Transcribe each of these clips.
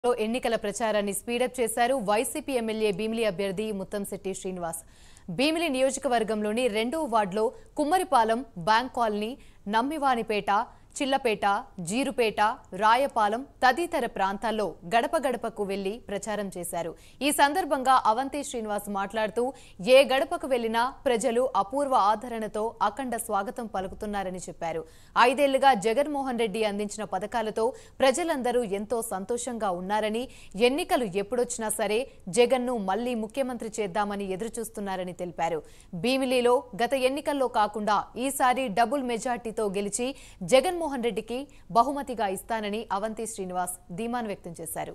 లో ఎన్నికల ప్రచారాన్ని స్పీడప్ చేశారు వైసీపీ ఎమ్మెల్యే భీమిలి అభ్యర్థి ముత్తంశెట్టి శ్రీనివాస్ భీమిలి నియోజకవర్గంలోని రెండో వార్డులో కుమ్మరిపాలెం బ్యాంక్ కాలనీ నమ్మివానిపేట చిల్లపేట జీరుపేట రాయపాలెం తదితర ప్రాంతాల్లో గడప గడపకు వెళ్లి ప్రచారం చేశారు ఈ సందర్భంగా అవంతి శ్రీనివాస్ మాట్లాడుతూ ఏ గడపకు వెళ్లినా ప్రజలు అపూర్వ ఆదరణతో అఖండ స్వాగతం పలుకుతున్నారని చెప్పారు ఐదేళ్లుగా జగన్మోహన్ రెడ్డి అందించిన పథకాలతో ప్రజలందరూ ఎంతో సంతోషంగా ఉన్నారని ఎన్నికలు ఎప్పుడొచ్చినా సరే జగన్ను మళ్లీ ముఖ్యమంత్రి చేద్దామని ఎదురుచూస్తున్నారని తెలిపారు భీమిలిలో గత ఎన్నికల్లో కాకుండా ఈసారి డబుల్ మెజార్టీతో గెలిచి జగన్మోహన్ రెడ్డికి బహుమతిగా ఇస్తానని అవంతి శ్రీనివాస్ ధీమాను వ్యక్తం చేశారు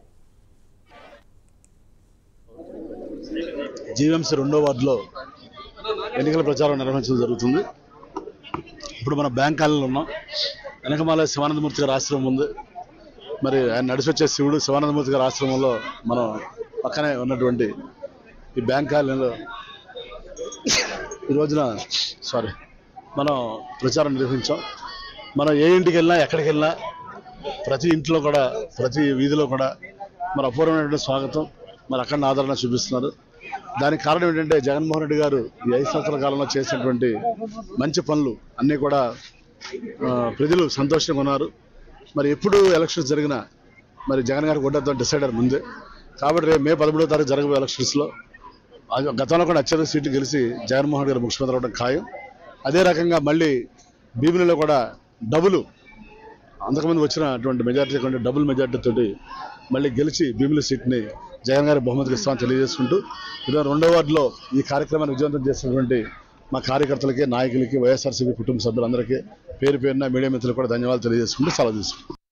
జీవీఎంసీ రెండో వార్డులో ఎన్నికల ప్రచారం నిర్వహించడం జరుగుతుంది ఇప్పుడు మన బ్యాంక్ కాలనీలో ఉన్నాం వెనకమాల శివానందమూర్తి గారి ఆశ్రమం ఉంది మరి ఆయన నడిచి వచ్చే శివుడు శివానందమూర్తి గారి ఆశ్రమంలో మనం పక్కనే ఉన్నటువంటి ఈ బ్యాంక్ కాలనీలో ఈ రోజున సారీ మనం ప్రచారం నిర్వహించాం మనం ఏ ఇంటికి వెళ్ళినా ఎక్కడికి వెళ్ళినా ప్రతి ఇంట్లో కూడా ప్రతి వీధిలో కూడా మరి అపూర్వమైనటువంటి స్వాగతం మరి అక్కడ ఆదరణ చూపిస్తున్నారు దానికి కారణం ఏంటంటే జగన్మోహన్ రెడ్డి గారు ఈ ఐదు సంవత్సరాల కాలంలో చేసినటువంటి మంచి పనులు అన్నీ కూడా ఆ, ప్రజలు సంతోషంగా ఉన్నారు మరి ఎప్పుడు ఎలక్షన్స్ జరిగినా మరి జగన్ గారికి ఓటేద్దాం డిసైడ్ అయ్యారు ముందే కాబట్టి రేపు మే పదమూడో తారీఖు జరగబోయే ఎలక్షన్స్లో అది గతంలో కూడా అత్యధిక సీట్లు గెలిచి జగన్మోహన్ గారు ముఖ్యమంత్రి అవడం ఖాయం అదే రకంగా మళ్ళీ భీమిలిలో కూడా డబుల్ అంతకుముందు వచ్చినటువంటి మెజార్టీ కంటే డబుల్ మెజార్టీ తోటి మళ్ళీ గెలిచి భీమిలి సీట్ని జగన్ గారి బహుమతికి ఇస్తామని తెలియజేసుకుంటూ ఇదో రెండో వార్డులో ఈ కార్యక్రమాన్ని విజయవంతం చేసినటువంటి మా కార్యకర్తలకి నాయకులకి వైఎస్ఆర్సీపీ కుటుంబ సభ్యులందరికీ పేరు పేరున మీడియా మిత్రులకు కూడా ధన్యవాదాలు తెలియజేసుకుంటూ సెలవు తీసుకుంటాం